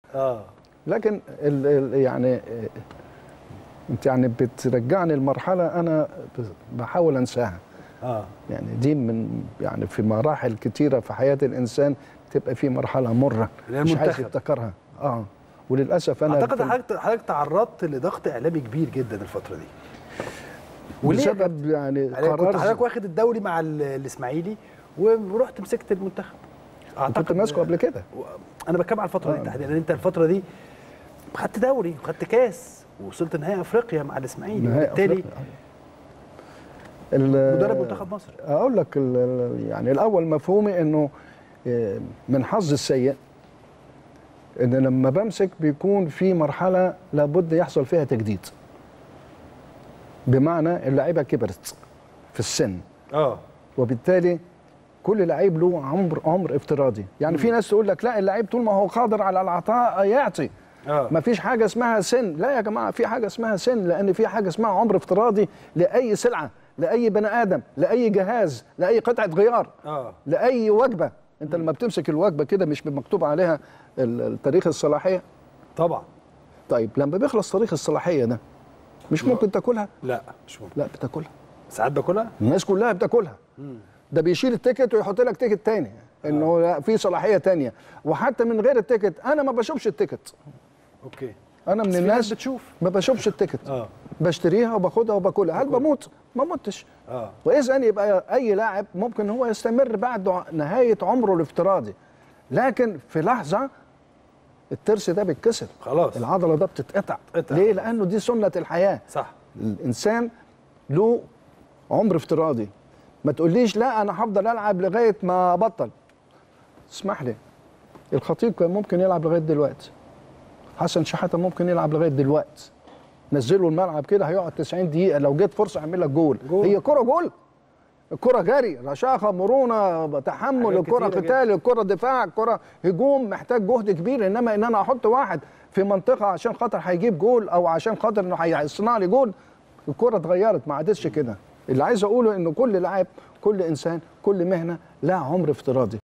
اه لكن ال ال يعني آه، انت يعني بترجعني لمرحله انا بحاول انساها اه يعني دي من يعني في مراحل كتيره في حياه الانسان تبقى في مرحله مره اللي هي مش عايز المنتخب. يفتكرها اه وللاسف انا اعتقد كنت- حضرتك حضرتك تعرضت لضغط اعلامي كبير جدا الفتره دي وليه يا بسبب يعني يعني كنت قرار حضرتك واخد الدوري مع ال- الاسماعيلي ورحت مسكت المنتخب كنت ماسكه قبل كده و- انا بتكلم على الفتره دي آه. تحديدا لان انت الفتره دي خدت دوري وخدت كاس ووصلت نهائي افريقيا مع الاسماعيلي نهائي وبالتالي أفريقيا. ال- مدرب منتخب مصر اقول لك ال- ال- يعني الاول مفهومي انه آه، من حظي السيء ان لما بمسك بيكون في مرحله لابد يحصل فيها تجديد بمعنى اللعيبه كبرت في السن اه وبالتالي كل لعيب له عمر عمر افتراضي يعني في ناس تقول لك لا اللعيب طول ما هو قادر على العطاء يعطي اه ما فيش حاجه اسمها سن لا يا جماعه في حاجه اسمها سن لان في حاجه اسمها عمر افتراضي لاي سلعه لاي بني ادم لاي جهاز لاي قطعه غيار اه لاي وجبه انت لما بتمسك الوجبه كده مش مكتوب عليها ال- التاريخ الصلاحيه طبعا طيب لما بيخلص تاريخ الصلاحيه ده مش ممكن تاكلها لا مش ممكن لا بتاكلها ساعات باكلها الناس كلها بتاكلها ده بيشيل التيكت ويحط لك تيكت تاني انه لا، في صلاحيه تانية وحتى من غير التيكت انا ما بشوفش التيكت اوكي انا من بس في الناس ناس بتشوف ما بشوفش التيكت اه بشتريها وباخدها وباكلها هل بموت ما متش اه واذا يبقى اي لاعب ممكن هو يستمر بعد نهايه عمره الافتراضي لكن في لحظه الترس ده بيتكسر خلاص العضله ده بتتقطع اتقطع. ليه لانه دي سنه الحياه صح الانسان له عمر افتراضي ما تقوليش لا انا هفضل العب لغايه ما ابطل اسمح لي الخطيب كان ممكن يلعب لغايه دلوقتي حسن شحاته ممكن يلعب لغايه دلوقتي نزله الملعب كده هيقعد 90 دقيقه لو جيت فرصه يعمل لك جول جول. هي كره جول الكرة جري رشاقة مرونة تحمل حاجات الكرة كتيرة قتال الكرة دفاع الكرة هجوم محتاج جهد كبير انما ان انا احط واحد في منطقة عشان خاطر هيجيب جول او عشان خاطر انه هيصنع لي جول الكرة اتغيرت ما عادتش كده اللي عايز اقوله انه كل لاعب كل انسان كل مهنة لها عمر افتراضي